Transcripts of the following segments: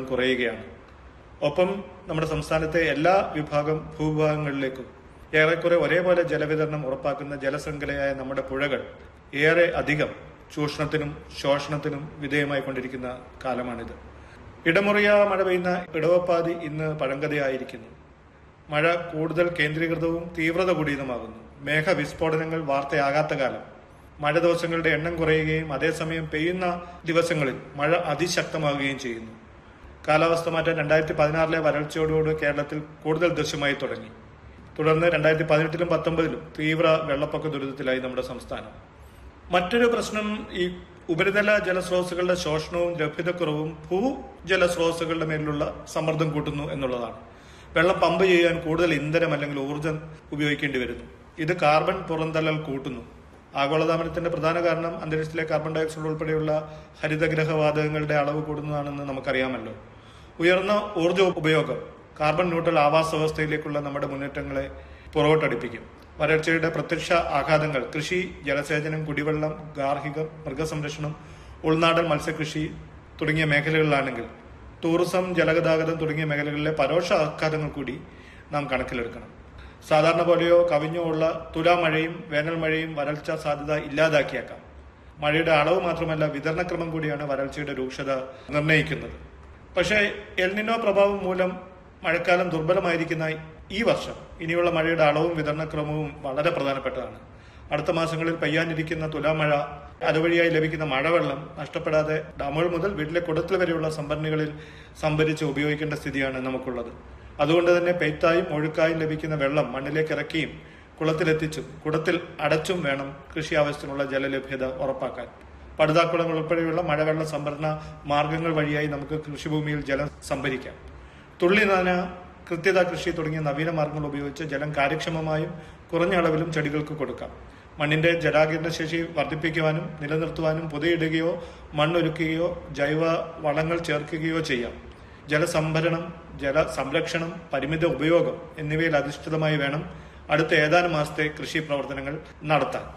കുറയുകയാണ് ഒപ്പം നമ്മുടെ സംസ്ഥാനത്തെ എല്ലാ വിഭാഗം ഭൂവിഭാഗങ്ങളിലേക്കും ഏറെക്കുറെ ഒരേപോലെ ജലവിതരണം ഉറപ്പാക്കുന്ന ജലശൃംഖലയായ നമ്മുടെ പുഴകൾ ഏറെ അധികം ചൂഷണത്തിനും ശോഷണത്തിനും വിധേയമായി കൊണ്ടിരിക്കുന്ന കാലമാണിത് ഇടമുറിയ മഴ പെയ്യുന്ന ഇടവപ്പാതി ഇന്ന് പഴങ്കഥയായിരിക്കുന്നു മഴ കൂടുതൽ കേന്ദ്രീകൃതവും തീവ്രത കൂടിയതുമാകുന്നു മേഘവിസ്ഫോടനങ്ങൾ വാർത്തയാകാത്ത കാലം മഴ ദിവസങ്ങളുടെ എണ്ണം കുറയുകയും അതേസമയം പെയ്യുന്ന ദിവസങ്ങളിൽ മഴ അതിശക്തമാവുകയും ചെയ്യുന്നു കാലാവസ്ഥ മാറ്റം രണ്ടായിരത്തി പതിനാറിലെ വരൾച്ചയോടുകൂടി കേരളത്തിൽ കൂടുതൽ ദൃശ്യമായി തുടങ്ങി തുടർന്ന് രണ്ടായിരത്തി പതിനെട്ടിലും പത്തൊമ്പതിലും തീവ്ര വെള്ളപ്പൊക്ക ദുരിതത്തിലായി നമ്മുടെ സംസ്ഥാനം മറ്റൊരു പ്രശ്നം ഈ ഉപരിതല ജലസ്രോതസ്സുകളുടെ ശോഷണവും ലഭ്യതക്കുറവും ഭൂജലസ്രോതസ്സുകളുടെ മേലുള്ള സമ്മർദ്ദം കൂട്ടുന്നു എന്നുള്ളതാണ് വെള്ളം പമ്പ് ചെയ്യാൻ കൂടുതൽ ഇന്ധനം അല്ലെങ്കിൽ ഊർജം ഉപയോഗിക്കേണ്ടി വരുന്നു ഇത് കാർബൺ പുറന്തള്ളൽ കൂട്ടുന്നു ആഗോളതാപനത്തിന്റെ പ്രധാന കാരണം അന്തരീക്ഷത്തിലെ കാർബൺ ഡയോക്സൈഡ് ഉൾപ്പെടെയുള്ള ഹരിതഗ്രഹവാതകങ്ങളുടെ അളവ് കൂടുന്നതാണെന്ന് നമുക്കറിയാമല്ലോ ഉയർന്ന ഊർജ്ജ ഉപയോഗം കാർബൺ ന്യൂട്രൽ ആവാസ വ്യവസ്ഥയിലേക്കുള്ള നമ്മുടെ മുന്നേറ്റങ്ങളെ പുറകോട്ടടിപ്പിക്കും വരൾച്ചയുടെ പ്രത്യക്ഷ ആഘാതങ്ങൾ കൃഷി ജലസേചനം കുടിവെള്ളം ഗാർഹികം മൃഗസംരക്ഷണം ഉൾനാടൻ മത്സ്യകൃഷി തുടങ്ങിയ മേഖലകളിലാണെങ്കിൽ ടൂറിസം ജലഗതാഗതം തുടങ്ങിയ മേഖലകളിലെ പരോക്ഷ ആഘാതങ്ങൾ കൂടി നാം കണക്കിലെടുക്കണം സാധാരണ പോലെയോ കവിഞ്ഞോ ഉള്ള തുലാമഴയും വേനൽ മഴയും വരൾച്ച സാധ്യത ഇല്ലാതാക്കിയേക്കാം മഴയുടെ അളവ് മാത്രമല്ല വിതരണക്രമം കൂടിയാണ് വരൾച്ചയുടെ രൂക്ഷത നിർണ്ണയിക്കുന്നത് പക്ഷേ എൽനിനോ പ്രഭാവം മൂലം മഴക്കാലം ദുർബലമായിരിക്കുന്ന ഈ വർഷം ഇനിയുള്ള മഴയുടെ അളവും വിതരണക്രമവും വളരെ പ്രധാനപ്പെട്ടതാണ് അടുത്ത മാസങ്ങളിൽ പെയ്യാനിരിക്കുന്ന തുലാമഴ അതുവഴിയായി ലഭിക്കുന്ന മഴവെള്ളം നഷ്ടപ്പെടാതെ ഡാമുകൾ മുതൽ വീട്ടിലെ കുടത്തിൽ വരെയുള്ള സംഭരണികളിൽ സംഭരിച്ച് ഉപയോഗിക്കേണ്ട സ്ഥിതിയാണ് നമുക്കുള്ളത് അതുകൊണ്ട് തന്നെ പെയ്ത്തായും ഒഴുക്കായും ലഭിക്കുന്ന വെള്ളം മണ്ണിലേക്ക് ഇറക്കിയും കുളത്തിലെത്തിച്ചും കുടത്തിൽ അടച്ചും വേണം കൃഷി ആവശ്യത്തിനുള്ള ജലലഭ്യത ഉറപ്പാക്കാൻ പടുതാക്കുളങ്ങൾ ഉൾപ്പെടെയുള്ള മഴവെള്ള സംഭരണ മാർഗങ്ങൾ വഴിയായി നമുക്ക് കൃഷിഭൂമിയിൽ ജലം സംഭരിക്കാം തുള്ളി നന കൃത്യത കൃഷി തുടങ്ങിയ നവീന മാർഗങ്ങൾ ഉപയോഗിച്ച് ജലം കാര്യക്ഷമമായും കുറഞ്ഞ അളവിലും ചെടികൾക്ക് കൊടുക്കാം മണ്ണിന്റെ ജലാകിരണ ശേഷി വർദ്ധിപ്പിക്കുവാനും നിലനിർത്തുവാനും പുതയിടുകയോ മണ്ണൊരുക്കുകയോ ജൈവ വളങ്ങൾ ചേർക്കുകയോ ചെയ്യാം ജലസംഭരണം ജല സംരക്ഷണം പരിമിത ഉപയോഗം എന്നിവയിൽ അധിഷ്ഠിതമായി വേണം അടുത്ത ഏതാനും മാസത്തെ കൃഷി പ്രവർത്തനങ്ങൾ നടത്താൻ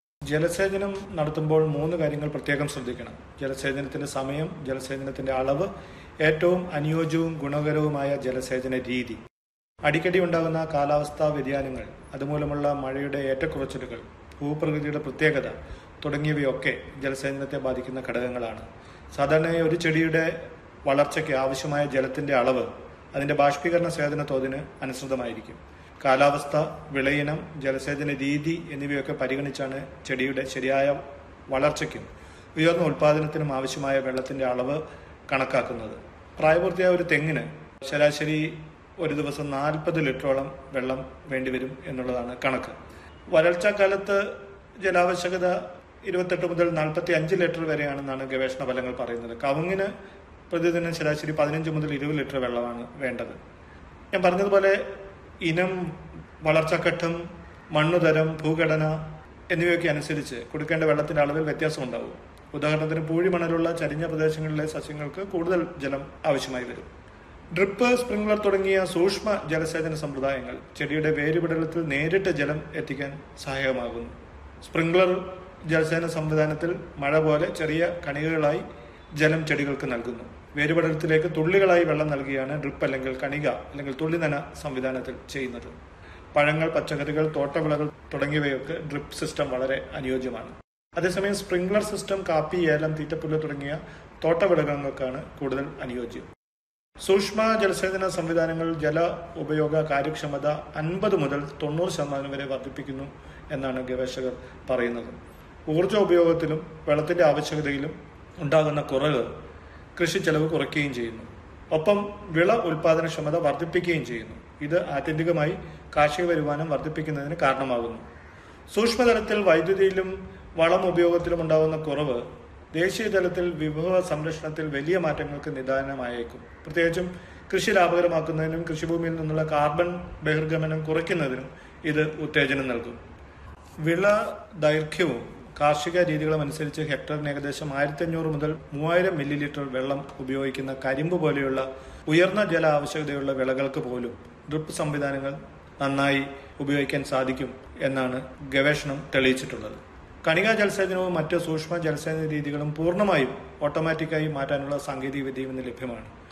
ജലസേചനം നടത്തുമ്പോൾ മൂന്ന് കാര്യങ്ങൾ പ്രത്യേകം ശ്രദ്ധിക്കണം ജലസേചനത്തിന്റെ സമയം ജലസേചനത്തിന്റെ അളവ് ഏറ്റവും അനുയോജ്യവും ഗുണകരവുമായ ജലസേചന രീതി അടിക്കടി ഉണ്ടാകുന്ന കാലാവസ്ഥാ വ്യതിയാനങ്ങൾ അതുമൂലമുള്ള മഴയുടെ ഏറ്റക്കുറച്ചിലുകൾ ഭൂപ്രകൃതിയുടെ പ്രത്യേകത തുടങ്ങിയവയൊക്കെ ജലസേചനത്തെ ബാധിക്കുന്ന ഘടകങ്ങളാണ് സാധാരണയായി ഒരു ചെടിയുടെ വളർച്ചയ്ക്ക് ആവശ്യമായ ജലത്തിന്റെ അളവ് അതിന്റെ ബാഷ്പീകരണ സേചന തോതിന് അനുസൃതമായിരിക്കും കാലാവസ്ഥ വിളയിനം ജലസേചന രീതി എന്നിവയൊക്കെ പരിഗണിച്ചാണ് ചെടിയുടെ ശരിയായ വളർച്ചയ്ക്കും ഉയർന്ന ഉൽപാദനത്തിനും ആവശ്യമായ വെള്ളത്തിന്റെ അളവ് കണക്കാക്കുന്നത് പ്രായപൂർത്തിയായ ഒരു തെങ്ങിന് ശരാശരി ഒരു ദിവസം നാൽപ്പത് ലിറ്ററോളം വെള്ളം വേണ്ടിവരും എന്നുള്ളതാണ് കണക്ക് വരൾച്ച കാലത്ത് ജലാവശ്യകത ഇരുപത്തെട്ട് മുതൽ നാൽപ്പത്തി അഞ്ച് ലിറ്റർ വരെയാണെന്നാണ് ഗവേഷണ ഫലങ്ങൾ പറയുന്നത് കവുങ്ങിന് പ്രതിദിനം ശരാശരി പതിനഞ്ച് മുതൽ ഇരുപത് ലിറ്റർ വെള്ളമാണ് വേണ്ടത് ഞാൻ പറഞ്ഞതുപോലെ ഇനം വളർച്ചാഘട്ടം മണ്ണുതരം ഭൂഘടന എന്നിവയൊക്കെ അനുസരിച്ച് കൊടുക്കേണ്ട വെള്ളത്തിന്റെ അളവിൽ വ്യത്യാസം ഉണ്ടാവും ഉദാഹരണത്തിന് പൂഴിമണലുള്ള ചരിഞ്ഞ പ്രദേശങ്ങളിലെ സസ്യങ്ങൾക്ക് കൂടുതൽ ജലം ആവശ്യമായി വരും ഡ്രിപ്പ് സ്പ്രിംഗ്ലർ തുടങ്ങിയ സൂക്ഷ്മ ജലസേചന സമ്പ്രദായങ്ങൾ ചെടിയുടെ വേരുപടലത്തിൽ നേരിട്ട് ജലം എത്തിക്കാൻ സഹായകമാകുന്നു സ്പ്രിംഗ്ലർ ജലസേചന സംവിധാനത്തിൽ മഴ പോലെ ചെറിയ കണികകളായി ജലം ചെടികൾക്ക് നൽകുന്നു വേരുപടലത്തിലേക്ക് തുള്ളികളായി വെള്ളം നൽകിയാണ് ഡ്രിപ്പ് അല്ലെങ്കിൽ കണിക അല്ലെങ്കിൽ തുള്ളി നന സംവിധാനത്തിൽ ചെയ്യുന്നത് പഴങ്ങൾ പച്ചക്കറികൾ തോട്ടവിളകൾ തുടങ്ങിയവയൊക്കെ ഡ്രിപ്പ് സിസ്റ്റം വളരെ അനുയോജ്യമാണ് അതേസമയം സ്പ്രിംഗ്ലർ സിസ്റ്റം കാപ്പി ഏലം തീറ്റപ്പുല്ല് തുടങ്ങിയ തോട്ടവിളകൾക്കാണ് കൂടുതൽ അനുയോജ്യം സൂക്ഷ്മ ജലസേചന സംവിധാനങ്ങൾ ജല ഉപയോഗ കാര്യക്ഷമത അൻപത് മുതൽ തൊണ്ണൂറ് ശതമാനം വരെ വർദ്ധിപ്പിക്കുന്നു എന്നാണ് ഗവേഷകർ പറയുന്നത് ഊർജ ഉപയോഗത്തിലും വെള്ളത്തിന്റെ ആവശ്യകതയിലും ഉണ്ടാകുന്ന കുറവ് കൃഷി ചെലവ് കുറയ്ക്കുകയും ചെയ്യുന്നു ഒപ്പം വിള ഉൽപാദനക്ഷമത വർദ്ധിപ്പിക്കുകയും ചെയ്യുന്നു ഇത് ആത്യന്തികമായി കാർഷിക വരുമാനം വർദ്ധിപ്പിക്കുന്നതിന് കാരണമാകുന്നു സൂക്ഷ്മതലത്തിൽ വൈദ്യുതിയിലും വളം ഉപയോഗത്തിലും ഉണ്ടാകുന്ന കുറവ് ദേശീയ തലത്തിൽ വിഭവ സംരക്ഷണത്തിൽ വലിയ മാറ്റങ്ങൾക്ക് നിദാനമായേക്കും പ്രത്യേകിച്ചും കൃഷി ലാഭകരമാക്കുന്നതിനും കൃഷിഭൂമിയിൽ നിന്നുള്ള കാർബൺ ബഹിർഗമനം കുറയ്ക്കുന്നതിനും ഇത് ഉത്തേജനം നൽകും വിള ദൈർഘ്യവും കാർഷിക രീതികളും അനുസരിച്ച് ഹെക്ടറിന് ഏകദേശം ആയിരത്തി അഞ്ഞൂറ് മുതൽ മൂവായിരം മില്ലി ലിറ്റർ വെള്ളം ഉപയോഗിക്കുന്ന കരിമ്പ് പോലെയുള്ള ഉയർന്ന ജല ആവശ്യകതയുള്ള വിളകൾക്ക് പോലും ഡ്രിപ്പ് സംവിധാനങ്ങൾ നന്നായി ഉപയോഗിക്കാൻ സാധിക്കും എന്നാണ് ഗവേഷണം തെളിയിച്ചിട്ടുള്ളത് കണികാ ജലസേചനവും മറ്റ് സൂക്ഷ്മ ജലസേചന രീതികളും പൂർണ്ണമായും ഓട്ടോമാറ്റിക്കായി മാറ്റാനുള്ള സാങ്കേതിക വിദ്യയും ഇന്ന് ലഭ്യമാണ്